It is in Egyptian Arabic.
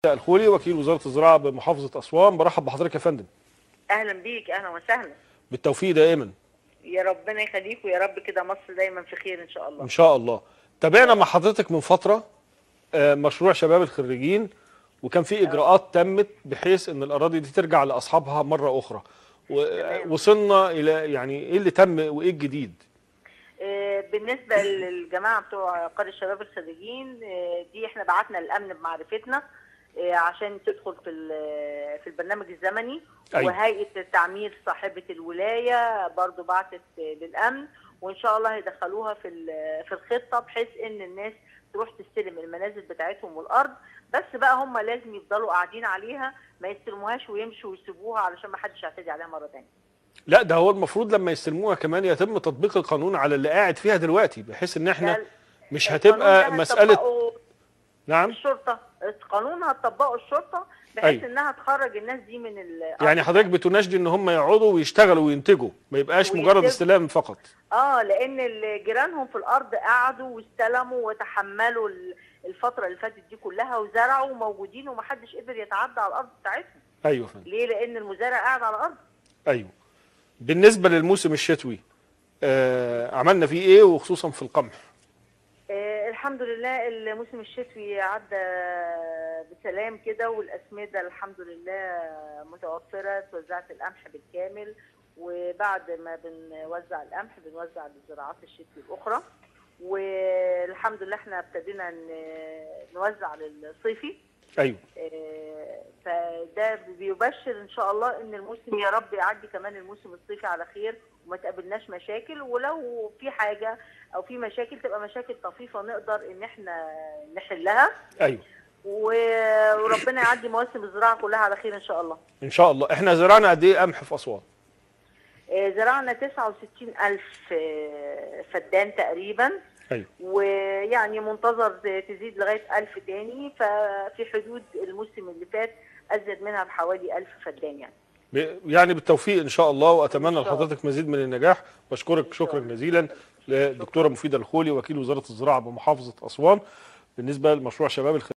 الخولي وكيل وزاره الزراعه بمحافظه اسوان برحب بحضرتك يا فندم اهلا بيك اهلا وسهلا بالتوفيق دائما يا ربنا يخليك ويا رب كده مصر دايما في خير ان شاء الله ان شاء الله تابعنا مع حضرتك من فتره آه، مشروع شباب الخريجين وكان في اجراءات تمت بحيث ان الاراضي دي ترجع لاصحابها مره اخرى تمام. ووصلنا الى يعني ايه اللي تم وايه الجديد آه، بالنسبه للجماعه بتوع قريه الشباب الخريجين آه، دي احنا بعتنا الامن بمعرفتنا آه، عشان تدخل في ال- في البرنامج الزمني أيوة. وهيئه التعمير صاحبه الولايه برضو بعتت آه، للامن وان شاء الله هيدخلوها في ال- في الخطه بحيث ان الناس تروح تستلم المنازل بتاعتهم والارض بس بقى هم لازم يفضلوا قاعدين عليها ما يستلموهاش ويمشوا ويسيبوها علشان ما حدش يعتدي عليها مره ثانيه لا ده هو المفروض لما يستلموها كمان يتم تطبيق القانون على اللي قاعد فيها دلوقتي بحيث ان احنا مش هتبقى مساله نعم الشرطه القانون هتطبقه الشرطه بحيث أيوة. انها تخرج الناس دي من ال يعني حضرتك بتناشدي ان هم يقعدوا ويشتغلوا وينتجوا ما يبقاش مجرد وينتجوا. استلام فقط اه لان ال- جيرانهم في الارض قعدوا واستلموا وتحملوا ال- الفتره اللي فاتت دي كلها وزرعوا وموجودين ومحدش قدر يتعدى على الارض بتاعتهم ايوه فندم ليه لان المزارع قاعد على الارض ايوه بالنسبه للموسم الشتوي آه عملنا فيه ايه وخصوصا في القمح آه الحمد لله الموسم الشتوي عدى بسلام كده والاسمده الحمد لله متوفره توزعت القمح بالكامل وبعد ما بنوزع القمح بنوزع للزراعات الشتوي الاخرى والحمد لله احنا ابتدينا ن- نوزع للصيفي ايوه آه، فده بيبشر ان شاء الله ان الموسم يا رب يعدي كمان الموسم الصيفي على خير وما تقابلناش مشاكل ولو في حاجه او في مشاكل تبقى مشاكل طفيفه نقدر ان احنا نحلها ايوه و- وربنا يعدي مواسم الزراعه كلها على خير ان شاء الله. ان شاء الله احنا زرعنا قد ايه قمح في اسوان آه، زرعنا 69 ألف آه، فدان تقريبا ايوه ويعني منتظر تزيد لغايه 1000 تاني ففي حدود الموسم اللي فات ازيد منها بحوالي 1000 فدان يعني. ب- يعني بالتوفيق ان شاء الله واتمنى إن شاء الله. لحضرتك مزيد من النجاح بشكرك شاء شكرا الله. جزيلا للدكتوره مفيده الخولي وكيل وزاره الزراعه بمحافظه اسوان بالنسبه لمشروع شباب الخ...